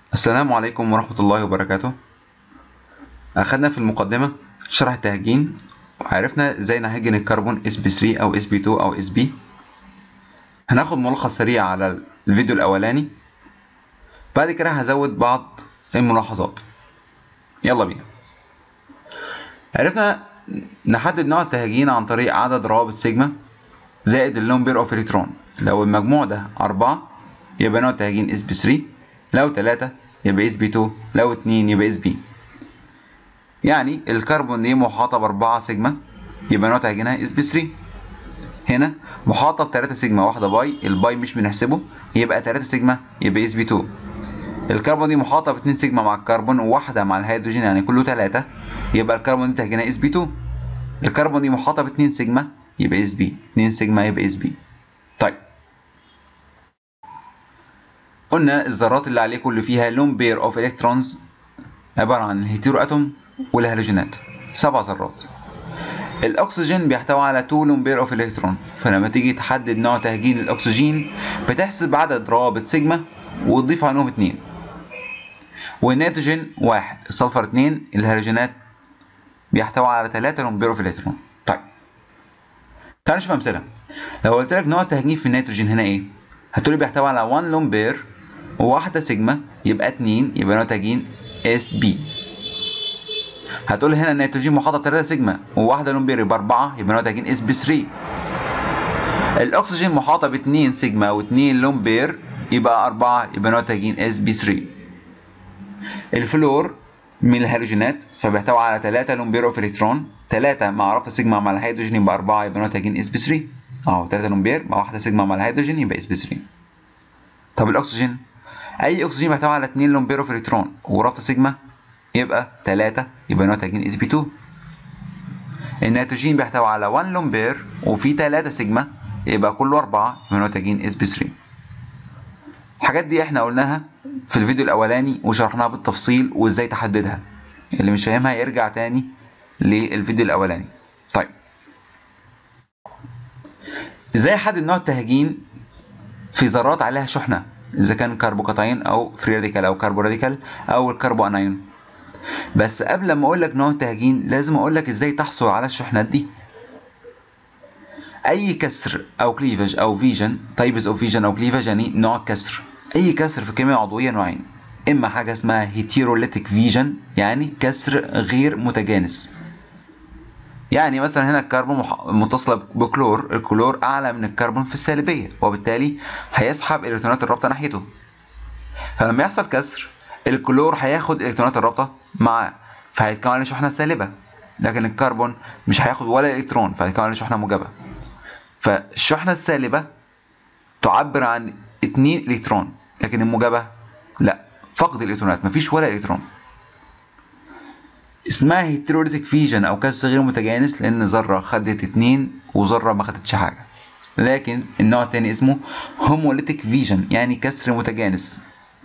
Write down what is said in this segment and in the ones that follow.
السلام عليكم ورحمة الله وبركاته أخدنا في المقدمة شرح التهجين وعرفنا ازاي نهجن الكربون sp3 أو sp2 أو sp هناخد ملخص سريع على الفيديو الأولاني بعد كده هزود بعض الملاحظات يلا بينا عرفنا نحدد نوع التهجين عن طريق عدد روابط سيجما زائد اللون بير اوف الكترون لو المجموع ده أربعة يبقى نوع التهجين sp3 لو تلاتة يبقى sp2 لو اتنين يبقى sp يعني الكربون دي محاطة بأربعة سيجما يبقى نوع تهجينها sp3 هنا محاطة بتلاتة سيجما واحدة باي الباي مش بنحسبه يبقى تلاتة سيجما يبقى sp2 الكربون دي محاطة باتنين سيجما مع الكربون وواحدة مع الهيدروجين يعني كله تلاتة يبقى الكربون دي تهجينها sp2 الكربون دي محاطة باتنين سيجما يبقى sp اتنين سيجما يبقى sp طيب قلنا الذرات اللي عليكم اللي فيها لون بير اوف الكترونز عبارة عن الهيتيرو اتوم والهالوجينات سبع ذرات الاكسجين بيحتوي على 2 لون بير اوف الكترون فلما تيجي تحدد نوع تهجين الاكسجين بتحسب عدد روابط سيجما وتضيف عليهم اتنين والنيتروجين واحد السلفر اتنين الهالوجينات بيحتوي على 3 لون بير اوف الكترون طيب تعال نشوف امثله لو قلت لك نوع التهجين في النيتروجين هنا ايه هتقولي بيحتوي على 1 لون بير وواحدة سيجما يبقى 2 يبقى نوع تهجين اس بي هتقول هنا النيتروجين محاطة ب 3 سيجما وواحدة لون بير يبقى 4 يبقى نوع تهجين اس بي 3 الأكسجين محاطة ب 2 سيجما و2 لون بير يبقى 4 يبقى نوع تهجين اس بي 3 الفلور من الهالوجينات فبيحتوي على 3 لون بير اوف الكترون 3 مع رابطة سيجما مع الهيدروجين يبقى 4 يبقى نوع تهجين اس بي 3 اهو 3 لون بير مع واحدة سيجما مع الهيدروجين يبقى اس بي 3 طب الأكسجين اي اكسجين بيحتوي على 2 لون بير اوف الكترون ورابطه سيجما يبقى 3 يبقى نوع تهجين اس بي 2 النيتروجين بيحتوي على 1 لون بير وفي 3 سيجما يبقى كله 4 يبقى نوع تهجين اس بي 3 الحاجات دي احنا قلناها في الفيديو الاولاني وشرحناها بالتفصيل وازاي تحددها اللي مش فاهمها يرجع تاني للفيديو الاولاني طيب ازاي احدد نوع التهجين في ذرات عليها شحنه اذا كان كربوكاتاين او فري راديكال او كاربو راديكال او الكربو انايون بس قبل ما اقول لك نوع التهجين لازم اقول لك ازاي تحصل على الشحنات دي اي كسر او كليفج او فيجن تايبز اوف فيجن او كليفج يعني نوع كسر اي كسر في الكيمياء العضويه نوعين اما حاجه اسمها هيتيروليتيك فيجن يعني كسر غير متجانس يعني مثلا هنا الكربون متصلة بكلور الكلور أعلى من الكربون في السالبية وبالتالي هيسحب إلكترونات الرابطة ناحيته فلما يحصل كسر الكلور هياخد إلكترونات الرابطة معاه فهيتكون عليه شحنة سالبة لكن الكربون مش هياخد ولا إلكترون فهيتكون عليه شحنة موجبة فالشحنة السالبة تعبر عن اتنين إلكترون لكن الموجبة لا فقد الإلكترونات مفيش ولا إلكترون اسمها هيتروليتيك فيجن او كسر غير متجانس لان ذره خدت اتنين وذره ما خدتش حاجه لكن النوع التاني اسمه هوموليتيك فيجن يعني كسر متجانس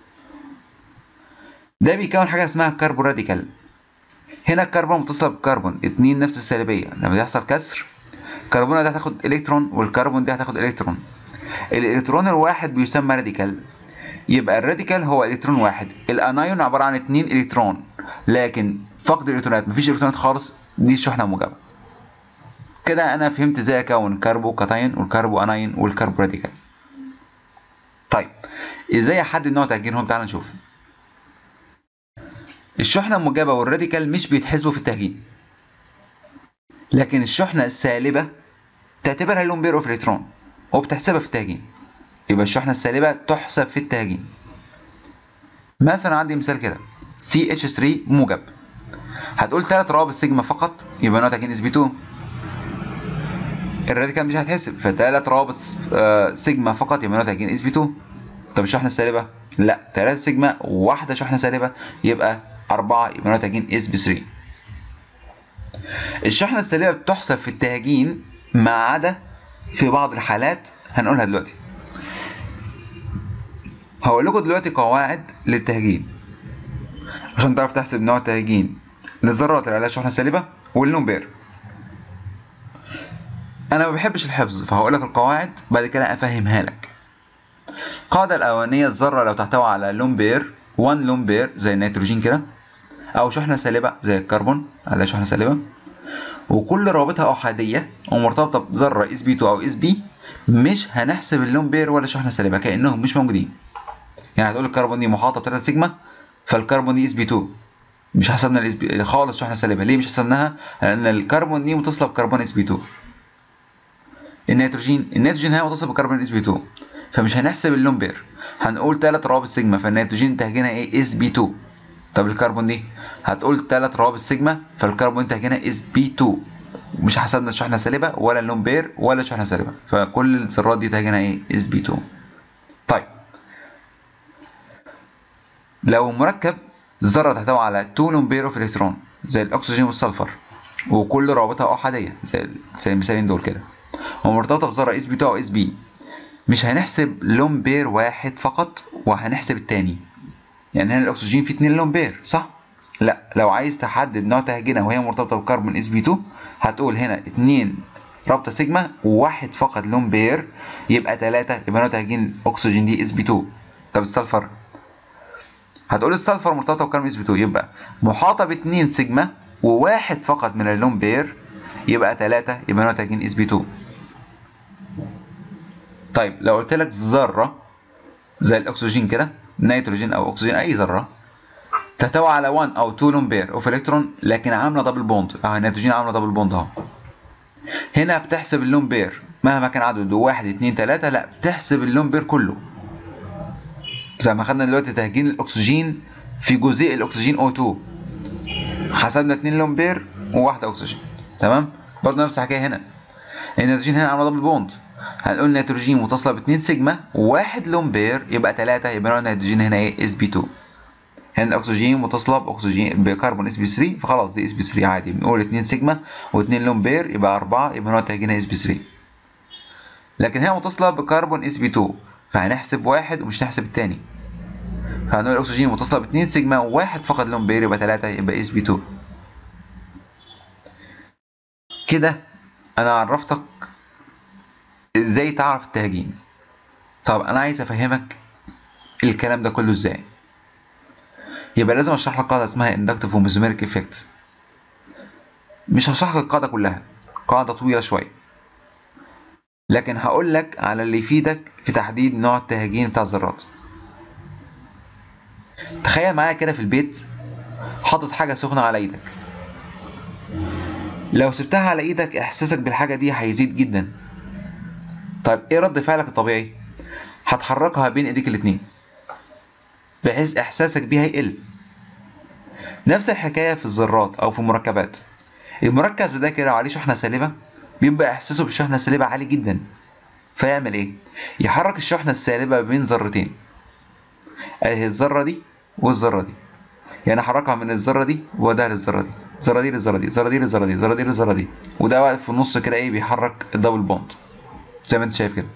ده بيكون حاجه اسمها كاربو راديكال هنا الكربون متصله بكربون اتنين نفس السالبيه لما يحصل كسر الكربون ده هتاخد الكترون والكربون ده هتاخد الكترون الالكترون الواحد بيسمى راديكال يبقى الراديكال هو الكترون واحد الانايون عباره عن اتنين الكترون لكن فقد الالكترونات مفيش الكترونات خالص دي الشحنه موجبه كده انا فهمت ازاي اكون كربو كاتاين والكربو اناين والكربو راديكال طيب ازاي احدد نوع تهجينهم تعال نشوف الشحنه الموجبه والراديكال مش بيتحسبوا في التهجين لكن الشحنه السالبه تعتبرها لون بير اوف الكترون وبتحسبها في التهجين يبقى الشحنه السالبه تحسب في التهجين مثلا عندي مثال كده CH3 موجب هتقول ثلاث روابط سيجما فقط يبقى نوع تهجين اس بي 2 الراديكال مش هتحسب فثلاث روابط سيجما فقط يبقى نوع تهجين اس بي 2 طب الشحنه السالبه لا 3 سيجما وواحده شحنه سالبه يبقى 4 يبقى نوع تهجين اس بي 3 الشحنه السالبه بتحسب في التهجين ما عدا في بعض الحالات هنقولها دلوقتي هقول لكم دلوقتي قواعد للتهجين عشان تعرف تحسب نوع التهجين للذرات اللي عليها شحنة سالبة واللون بير أنا ما بحبش الحفظ فهقول لك القواعد بعد كده أفهمها لك القاعدة الأولانية الذرة لو تحتوي على لون بير 1 لون بير زي النيتروجين كده او شحنه سالبه زي الكربون على شحنه سالبه وكل روابطها احاديه ومرتبطه بذره اس بي 2 او اس بي مش هنحسب اللون بير ولا شحنه سالبه كانهم مش موجودين يعني هتقول الكربون دي محاطه ب 3 سيجما فالكربون دي اس بي 2 مش حسبنا الاس بي خالص شحنه سالبه ليه مش حسبناها لان الكربون دي متصله بكربون اس بي 2 النيتروجين النيتروجين هي متصل بكربون اس بي 2 فمش هنحسب اللون بير هنقول ثلاث روابط سيجما فالنيتروجين تهجينها ايه اس بي 2 طب الكربون دي هتقول ثلاث روابط سيجما فالكربون تهجينها اس بي 2 مش حسبنا الشحنه سالبه ولا اللون بير ولا شحنه سالبه فكل الذرات دي تهجينها ايه اس بي 2 طيب لو مركب ذره تحتوي على 2 لون بير اوف الكترون زي الاكسجين والسلفر وكل روابطها احاديه زي زي المثالين دول كده ومرتبطه بذره اس بي 2 او اس بي مش هنحسب لون بير واحد فقط وهنحسب التاني يعني هنا الاكسجين فيه اتنين لون بير صح لا لو عايز تحدد نوع تهجينه وهي مرتبطه بكربون اس بي 2 هتقول هنا اتنين رابطه سيجما وواحد فقط لون بير يبقى تلاتة يبقى نوع تهجين اكسجين دي اس بي 2 طب السلفر هتقول السلفر مرتبطه بكربون اس بي 2 يبقى محاطه باتنين سيجما وواحد فقط من اللون بير يبقى تلاتة يبقى نوع تهجين اس بي 2 طيب لو قلت لك ذره زي الاكسجين كده نيتروجين او اكسجين اي ذره تحتوي على 1 او 2 لون بير اوف الكترون لكن عامله دبل بوند اه النيتروجين عامله دبل بوند اهو هنا بتحسب اللون بير مهما كان عدده 1 2 3 لا بتحسب اللون بير كله زي ما خدنا دلوقتي تهجين الاكسجين في جزيء الاكسجين O2 حسبنا 2 لون بير وواحده اكسجين تمام برضه نفس الحكايه هنا النيتروجين هنا عامله دبل بوند هنقول النيتروجين متصله ب 2 سيجما وواحد لون بير يبقى 3 يبقى النيتروجين هنا ايه اس بي 2 هنا الاكسجين متصله باكسجين بكربون اس بي 3 فخلاص دي اس بي 3 عادي بنقول 2 سيجما و2 لون بير يبقى 4 يبقى نوع تهجينها اس بي 3 لكن هي متصله بكربون اس بي 2 فهنحسب واحد ومش نحسب الثاني فهنقول الاكسجين متصله ب 2 سيجما وواحد فقط لون بير يبقى 3 يبقى اس بي 2 كده انا عرفتك ازاي تعرف التهجين طب انا عايز افهمك الكلام ده كله ازاي يبقى لازم اشرح لك قاعده اسمها inductive وميزوميريك افكت مش هشرح لك القاعده كلها قاعده طويله شويه لكن هقول لك على اللي يفيدك في تحديد نوع التهجين بتاع الذرات تخيل معايا كده في البيت حاطط حاجه سخنه على ايدك لو سبتها على ايدك احساسك بالحاجه دي هيزيد جدا طيب ايه رد فعلك الطبيعي هتحركها بين ايديك الاتنين بحيث احساسك بيها يقل نفس الحكايه في الذرات او في المركبات المركب ده كده عليه شحنه سالبه بيبقى احساسه بالشحنه السالبه عالي جدا فيعمل ايه يحرك الشحنه السالبه بين ذرتين اهي الذره دي والذره دي يعني احركها من الذره دي وده للذره دي الذره دي للذره دي الذره دي للذره دي الذره دي للذره دي وده واقف في النص كده ايه بيحرك الدبل بوند زي ما انت شايف كده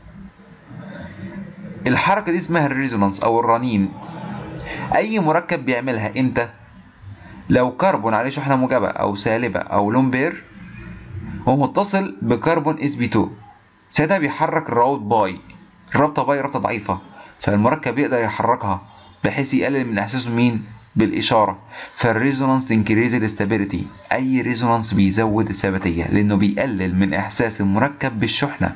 الحركه دي اسمها الريزونانس او الرنين اي مركب بيعملها امتى لو كربون عليه شحنه موجبه او سالبه او لون بير هو متصل بكربون اس بي 2 ساعتها بيحرك الروابط باي الرابطه باي رابطه ضعيفه فالمركب يقدر يحركها بحيث يقلل من احساسه مين بالاشاره فالريزونانس انكريز الاستابيليتي اي ريزونانس بيزود الثباتيه لانه بيقلل من احساس المركب بالشحنه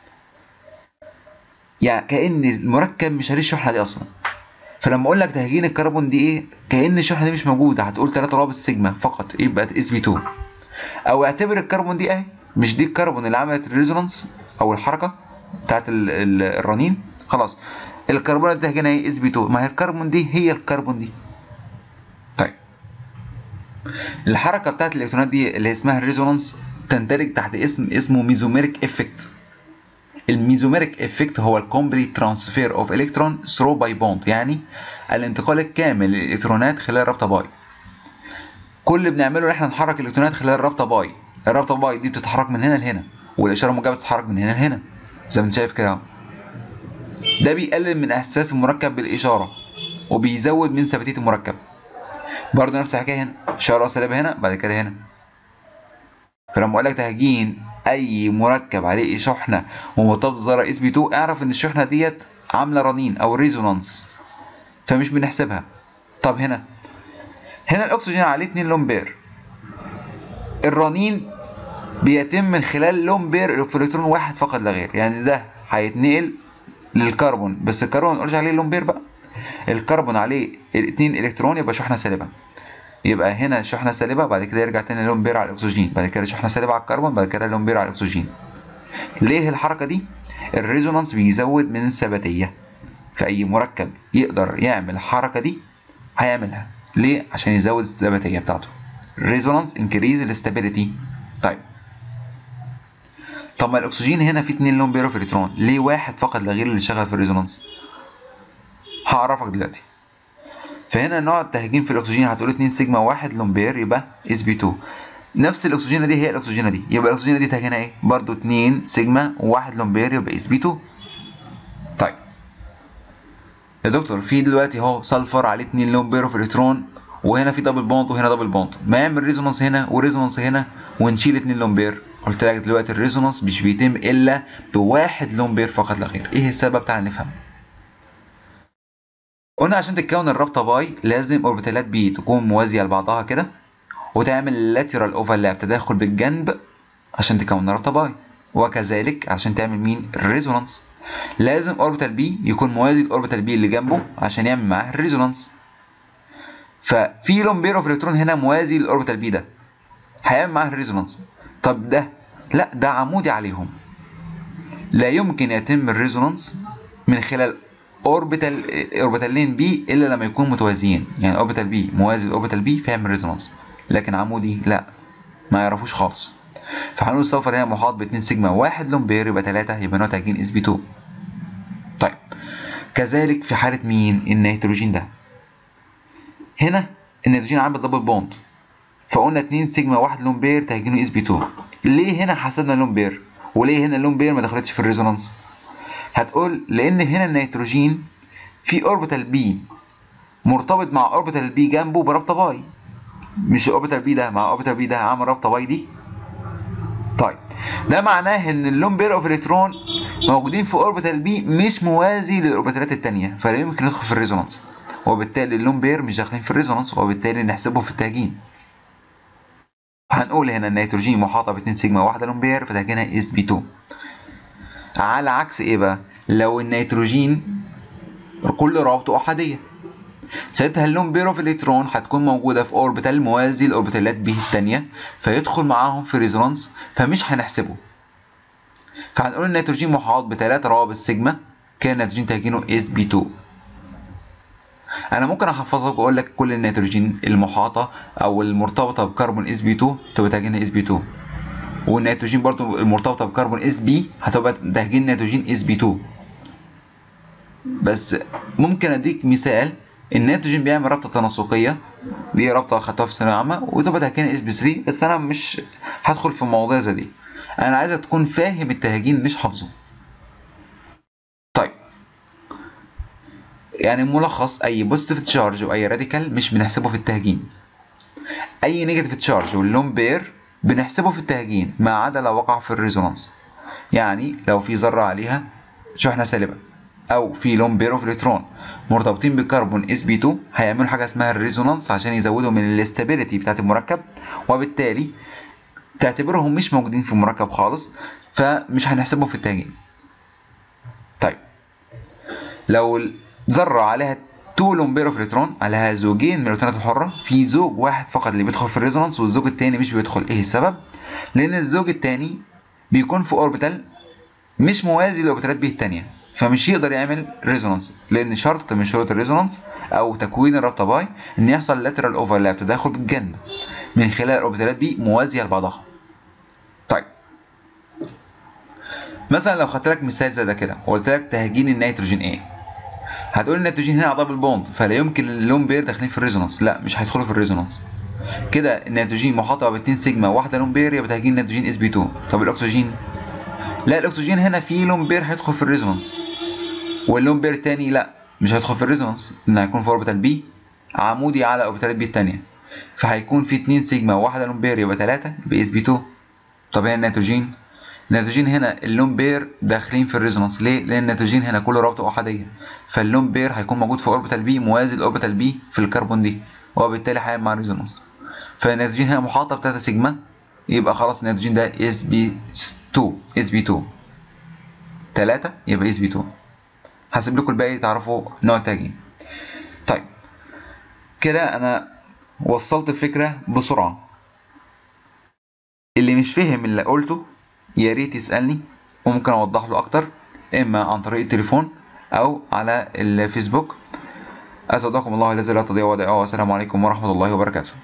يعني كان المركب مش عليه الشحنه دي اصلا فلما اقول لك تهجين الكربون دي ايه كان الشحنه دي مش موجوده هتقول 3 رابط سيجما فقط يبقى اس بي 2 او اعتبر الكربون دي اهي مش دي الكربون اللي عملت الريزونانس او الحركه بتاعت ال ال الرنين خلاص الكربون اللي تهجينها ايه اس بي 2 ما هي الكربون دي هي الكربون دي طيب الحركه بتاعت الالكترونات دي اللي اسمها الريزونانس تندرج تحت اسم اسمه ميزوميريك افكت الميزوميريك افكت هو الكومبليت ترانسفير اوف الكترون ثرو باي بوند يعني الانتقال الكامل للالكترونات خلال رابطه باي كل اللي بنعمله ان احنا نحرك الالكترونات خلال الرابطه باي الرابطه باي دي بتتحرك من هنا لهنا والاشاره الموجبه بتتحرك من هنا لهنا زي ما انت شايف كده ده بيقلل من احساس المركب بالاشاره وبيزود من ثباتيه المركب برضه نفس الحكايه هنا اشاره سالبه هنا بعد كده هنا فلما اقول لك تهجين اي مركب عليه شحنه ومرتبط بذره اس بي 2 اعرف ان الشحنه ديت عامله رنين او ريزونانس فمش بنحسبها طب هنا هنا الاكسجين عليه 2 لومبير الرنين بيتم من خلال لومبير في الكترون واحد فقط لا غير يعني ده هيتنقل للكربون بس الكربون ما نقولش عليه لومبير بقى الكربون عليه اتنين الكترون يبقى شحنه سالبه يبقى هنا شحنه سالبه بعد كده يرجع تاني لومبير على الاكسجين بعد كده شحنه سالبه على الكربون بعد كده لومبير على الاكسجين ليه الحركه دي الريزونانس بيزود من الثباتيه في اي مركب يقدر يعمل الحركه دي هيعملها ليه عشان يزود الثباتيه بتاعته ريزونانس انكريز الاستابيليتي طيب طب ما الاكسجين هنا فيه 2 لون بيرو في الالكترون ليه واحد فقط لا غير اللي شغال في الريزونانس هعرفك دلوقتي فهنا نوع التهجين في الاكسجين هتقول 2 سيجما 1 لومبير يبقى اس بي 2 نفس الاكسجينه دي هي الاكسجينه دي يبقى الاكسجينه دي تهجينها ايه برضو 2 سيجما 1 لومبير يبقى اس بي 2 طيب يا دكتور في دلوقتي اهو سلفر عليه 2 لومبير في الالكترون وهنا في دبل بوند وهنا دبل بوند ما يعمل ريزونانس هنا وريزونانس هنا ونشيل 2 لومبير قلت لك دلوقتي الريزونانس مش بيتم الا بواحد لومبير فقط لا غير ايه السبب تعال نفهم قلنا عشان تتكون الرابطه باي لازم اوربيتالات بي تكون موازيه لبعضها كده وتعمل لاترال اوفرلاب تداخل بالجنب عشان تكون رابطه باي وكذلك عشان تعمل مين الريزونانس لازم اوربيتال بي يكون موازي لاوربيتال بي اللي جنبه عشان يعمل معاه الريزونانس ففي لومبير اوف الكترون هنا موازي للاوربيتال بي ده هيعمل معاه الريزونانس طب ده لا ده عمودي عليهم لا يمكن يتم الريزونانس من خلال اوربيتال اوربيتالين بي الا لما يكونوا متوازيين يعني اوربيتال بي موازي لاوربيتال بي فيعمل ريزونانس لكن عمودي لا ما يعرفوش خالص فهنقول السلفر هنا محاط ب 2 سيجما 1 لومبير يبقى 3 يبقى نوع تهجين اس بي 2 طيب كذلك في حاله مين النيتروجين ده هنا النيتروجين عامل دبل بوند فقلنا 2 سيجما 1 لومبير تهجينه اس بي 2 ليه هنا حسبنا لومبير وليه هنا اللومبير ما دخلتش في الريزونانس هتقول لان هنا النيتروجين في اوربيتال بي مرتبط مع اوربيتال بي جنبه برابطه باي مش الاوربيتال بي ده مع اوربيتال بي ده عامل رابطه باي دي طيب ده معناه ان اللون بير اوف الكترون موجودين في اوربيتال بي مش موازي للاوربيتالات الثانيه فلا يمكن ندخل في الريزونانس وبالتالي اللون بير مش داخلين في الريزونانس وبالتالي نحسبه في التهجين هنقول هنا النيتروجين محاطه ب 2 سيجما واحده لومبير فتهجينها اس بي 2 على عكس ايه بقى لو النيتروجين كل روابطه احاديه ساعتها اللون بيرو في الالكترون هتكون موجوده في اوربيتال موازي لاوربيتالات بي الثانيه فيدخل معاهم في ريزونانس فمش هنحسبه فهنقول النيتروجين محاط بثلاث روابط سيجما كان النيتروجين تهجينه اس بي 2 انا ممكن احفظك واقول لك كل النيتروجين المحاطه او المرتبطه بكربون اس بي 2 تبقى تهجينها اس بي 2 والنيتروجين برضو المرتبطه بكربون اس بي هتبقى تهجين نيتروجين اس بي 2 بس ممكن اديك مثال النيتروجين بيعمل رابطه تناسقيه دي رابطه خدتها في الثانويه العامه وتبقى تهجين اس بي 3 بس انا مش هدخل في مواضيع زي دي انا عايزك تكون فاهم التهجين مش حافظه طيب يعني ملخص اي بوزيتيف تشارج واي راديكال مش بنحسبه في التهجين اي نيجاتيف تشارج واللون بير بنحسبه في التهجين ما عدا لو وقع في الريزونانس يعني لو في ذره عليها شحنه سالبه او في لون بير اوف الكترون مرتبطين بكربون اس بي 2 هيعملوا حاجه اسمها الريزونانس عشان يزودوا من الاستابيليتي بتاعت المركب وبالتالي تعتبرهم مش موجودين في المركب خالص فمش هنحسبهم في التهجين طيب لو ذره عليها تو لومبير اوف الكترون عليها زوجين من الالكترونات الحره في زوج واحد فقط اللي بيدخل في الريزونانس والزوج الثاني مش بيدخل ايه السبب لان الزوج الثاني بيكون في اوربيتال مش موازي لاوربيتالات بي الثانيه فمش يقدر يعمل ريزونانس لان شرط من شروط الريزونانس او تكوين الرابطه باي ان يحصل لاترال اوفرلاب تداخل بالجنب من خلال اوربيتالات بي موازيه لبعضها طيب مثلا لو خدت لك مثال زي ده كده وقلت لك تهجين النيتروجين ايه هتقول النيتروجين هنا على دبل بوند فلا يمكن اللون بير داخلين في الريزونانس لا مش هيدخلوا في الريزونانس كده النيتروجين محاطه ب 2 سيجما واحده لون بير يبقى تهجين النيتروجين اس بي 2 طب الاكسجين لا الاكسجين هنا في لون بير هيدخل في الريزونانس واللون بير الثاني لا مش هيدخل في الريزونانس لان هيكون في اوربيتال بي عمودي على اوربيتال بي الثانيه فهيكون في 2 سيجما واحده لون بير يبقى 3 يبقى اس بي 2 طب هنا النيتروجين النيتروجين هنا اللون بير داخلين في الريزونانس ليه لان النيتروجين هنا كله روابط احاديه فاللون بير هيكون موجود في اوربيتال بي موازي لاوربيتال بي في الكربون دي وبالتالي هيعمل مع الريزونانس فالنيتروجين هنا محاطه بتاتا سيجما يبقى خلاص النيتروجين ده اس بي 2 اس بي 2 3 يبقى اس بي 2 هسيب لكم الباقي تعرفوا نوع التاجين طيب كده انا وصلت الفكره بسرعه اللي مش فهم اللي قلته يا ريت يسالني وممكن اوضح له اكتر اما عن طريق التليفون او على الفيسبوك اسعدكم الله الذي لا تضيع ودائعه والسلام عليكم ورحمه الله وبركاته